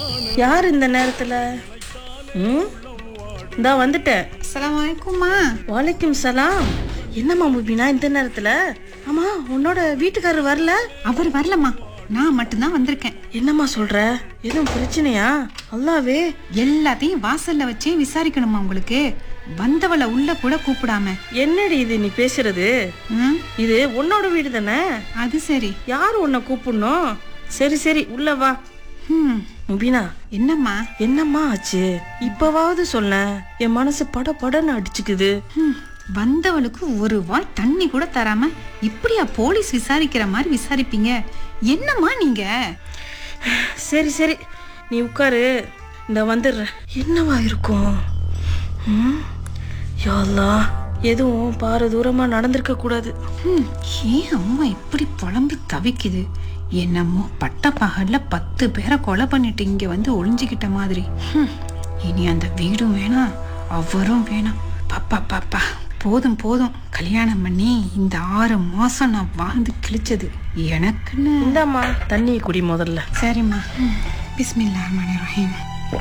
யார் இந்த நேரத்துல ம் இந்தா வந்துட்டேன் அஸ்ஸலாமு அலைக்கும்மா வலைக்கும் சலாம் என்னம்மா முபினா இந்த நேரத்துல ஆமா உன்னோட வீட்டுக்காரர் வரல அவர் வரலம்மா நான் மட்டும்தான் வந்திருக்கேன் என்னம்மா சொல்ற எதுவும் பிரச்சனையா அல்லாவே எல்லாத்தையும் வாசல்ல வச்சே விசாரிக்கணுமா உங்களுக்கு வந்தவளை உள்ள கூட கூப்பிடாம என்னடி இது நீ பேசுறது ம், இது உன்னோட வீடு தானே அது சரி யார் உன்னை கூப்பிடணும் சரி சரி உள்ள வா ம், முபினா என்னம்மா என்னம்மா ஆச்சு இப்பவாவது சொல்ல என் மனசு பட படன்னு அடிச்சுக்குது ம், வந்தவளுக்கு ஒரு வாய் தண்ணி கூட தராம இப்படியா போலீஸ் விசாரிக்கிற மாதிரி விசாரிப்பீங்க என்னம்மா நீங்க சரி சரி நீ உட்காரு இந்த வந்துடுறேன் என்னவா இருக்கும் ம்? யா அல்லாஹ், எதுவும் பாரு தூரமா நடந்திருக்க கூடாது ம், ஏன் அம்மா இப்படி புலம்பி தவிக்குது என்னமோ பட்ட பகல்ல பத்து பேரை கொலை பண்ணிட்டு இங்க வந்து ஒளிஞ்சுக்கிட்ட மாதிரி ஹம், இனி அந்த வீடும் வேணாம் அவரும் வேணாம் பாப்பா பாப்பா போதும் போதும் கல்யாணம் பண்ணி இந்த ஆறு மாசம் நான் வாழ்ந்து கிழிச்சது எனக்குன்னு இந்தாம்மா தண்ணியை குடி முதல்ல சரிம்மா ம், பிஸ்மில்லா ரஹ்மான் ரஹீம்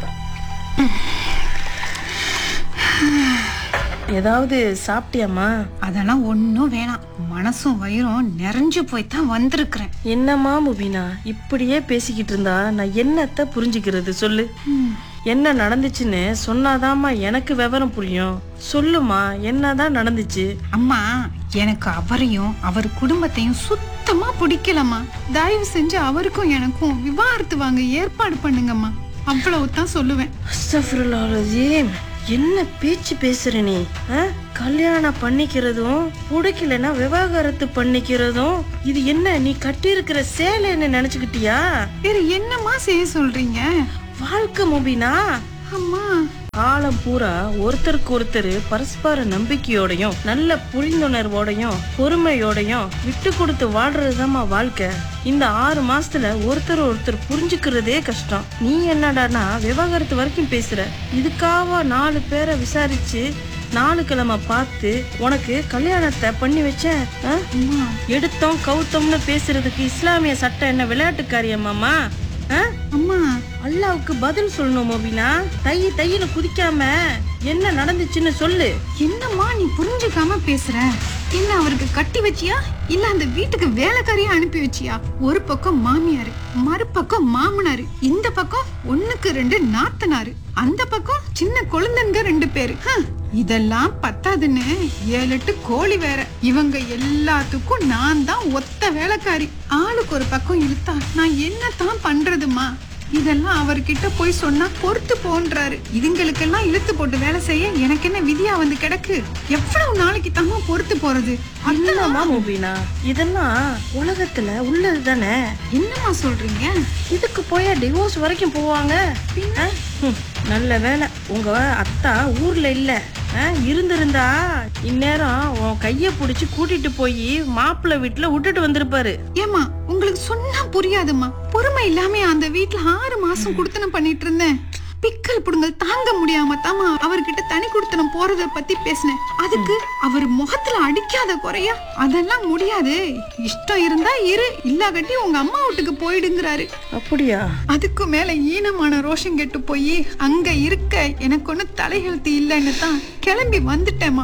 ஏதாவது சாப்பிட்டியாம்மா அதெல்லாம் ஒன்றும் வேணாம் மனசும் வயிறும் நிறைஞ்சு போய் தான் வந்திருக்கிறேன் என்னம்மா முபினா இப்படியே பேசிக்கிட்டு இருந்தா நான் என்னத்த புரிஞ்சுக்கிறது சொல்லு என்ன நடந்துச்சுன்னு சொன்னாதாம்மா எனக்கு விவரம் புரியும் சொல்லுமா என்னதான் நடந்துச்சு அம்மா எனக்கு அவரையும் அவர் குடும்பத்தையும் சுத்தமா பிடிக்கலம்மா தயவு செஞ்சு அவருக்கும் எனக்கும் விவாகரத்து வாங்க ஏற்பாடு பண்ணுங்கம்மா அவ்வளவுதான் சொல்லுவேன் அஸ்தஃபிருல்லாஹ் என்ன பேச்சு பேசுற நீ ஆ? கல்யாணம் பண்ணிக்கிறதும் பிடிக்கலன்னா விவாகரத்து பண்ணிக்கிறதும் இது என்ன நீ கட்டி இருக்கிற சேலைன்னு நினைச்சுக்கிட்டியா வேற என்னம்மா செய்ய சொல்றீங்க வாழ்க்கை முபினா அம்மா காலம் பூரா ஒருத்தருக்கு ஒருத்தர் பரஸ்பர நம்பிக்கையோடையும் நல்ல புரிந்துணர்வோடையும் பொறுமையோடையும் விட்டு கொடுத்து வாழ்றதுதாம்மா வாழ்க்கை இந்த ஆறு மாசத்துல ஒருத்தர் ஒருத்தர் புரிஞ்சுக்கிறதே கஷ்டம் நீ என்னடானா விவாகரத்து வரைக்கும் பேசுற இதுக்காக நாலு பேரை விசாரிச்சு நாலு கிழமை பார்த்து உனக்கு கல்யாணத்தை பண்ணி வச்சேன் ஆ? அம்மா எடுத்தோம் கவுத்தோம்னு பேசுறதுக்கு இஸ்லாமிய சட்டம் என்ன விளையாட்டுக்காரியம்மாமா ஆ அம்மா அல்லாவுக்கு பதில் சொல்லணும் மோபினா தை தையில குதிக்காம என்ன நடந்துச்சுன்னு சொல்லு என்னம்மா நீ புரிஞ்சுக்காம பேசுற என்ன அவருக்கு கட்டி வச்சியா இல்ல அந்த வீட்டுக்கு வேலைக்காரியா அனுப்பி வச்சியா ஒரு பக்கம் மாமியாரு மறுபக்கம் மாமனாரு இந்த பக்கம் ஒண்ணுக்கு ரெண்டு நாத்தனாரு அந்த பக்கம் சின்ன குழந்தைங்க ரெண்டு பேரு ஹம், இதெல்லாம் பத்தாதுன்னு ஏழு எட்டு கோழி வேற இவங்க எல்லாத்துக்கும் நான் தான் ஒத்த வேலைக்காரி ஆளுக்கு ஒரு பக்கம் இழுத்தா நான் என்னத்தான் பண்றதுமா இதெல்லாம் அவர்கிட்ட போய் சொன்னா பொறுத்து போன்றாரு இதுங்களுக்கெல்லாம் இழுத்து போட்டு வேலை செய்ய எனக்கு என்ன விதியா வந்து கிடக்கு எவ்வளவு நாளைக்கு தாமா பொறுத்து போறது இல்லம்மா மோபினா இதெல்லாம் உலகத்துல உள்ளது தானே என்னம்மா சொல்றீங்க இதுக்கு போய் டிவோர்ஸ் வரைக்கும் போவாங்க ஆ? ஹம், நல்ல வேலை உங்க அத்தா ஊர்ல இல்ல ஆ, இருந்திருந்தா இந்நேரம் உன் கைய புடிச்சு கூட்டிட்டு போய் மாப்பிள்ளை வீட்டுல விட்டுட்டு வந்திருப்பாரு ஏமா உங்களுக்கு சொன்னா புரியாதுமா பொறுமை இல்லாம அந்த வீட்ல ஆறு மாசம் குடுத்தனம் பண்ணிட்டு இருந்தேன் பிக்கல் புடுங்கல் தாங்க முடியாம தாமா அவர்கிட்ட தனி குடுத்தனம் போறத பத்தி பேசினேன் அதுக்கு அவர் முகத்துல அடிக்காத குறையா அதெல்லாம் முடியாது இஷ்டம் இருந்தா இரு இல்லாகட்டி உங்க அம்மா வீட்டுக்கு போயிடுங்கிறாரு அப்படியா அதுக்கு மேல ஈனமான ரோஷம் கெட்டு போய் அங்க இருக்க எனக்கு ஒண்ணு தலையெழுத்து இல்லைன்னு தான் கிளம்பி வந்துட்டேம்மா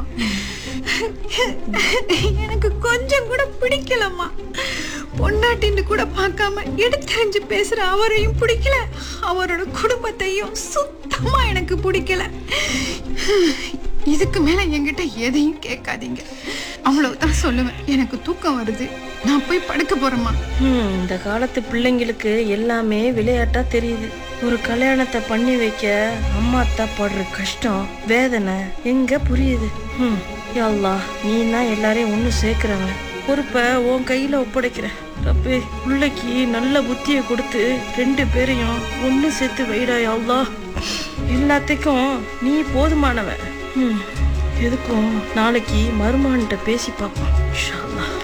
எனக்கு கொஞ்சம் கூட பிடிக்கலம்மா பொண்டாட்டின்னு கூட பார்க்காம எடுத்தறிஞ்சு பேசுற அவரையும் பிடிக்கல அவரோட குடும்பத்தையும் சுத்தமா எனக்கு பிடிக்கல இதுக்கு மேல என்கிட்ட எதையும் கேட்காதீங்க அவ்வளவுதான் சொல்லுவேன் எனக்கு தூக்கம் வருது நான் போய் படுக்க போறேம்மா ஹம், இந்த காலத்து பிள்ளைங்களுக்கு எல்லாமே விளையாட்டா தெரியுது ஒரு கல்யாணத்தை பண்ணி வைக்க அம்மா அத்தா படுற கஷ்டம் வேதனை எங்க புரியுது ஹம், யா அல்லாஹ் நீ தான் எல்லாரையும் ஒண்ணு சேர்க்கிறவன் பொறுப்பை உன் கையில ஒப்படைக்கிறேன் ரப்பே பிள்ளைக்கு நல்ல புத்தியை கொடுத்து ரெண்டு பேரையும் ஒண்ணு சேர்த்து வைடா யா அல்லாஹ் எல்லாத்துக்கும் நீ போதுமானவன் ஹம், எதுக்கும் நாளைக்கு மருமகன்கிட்ட பேசி பார்ப்போம் இன்ஷா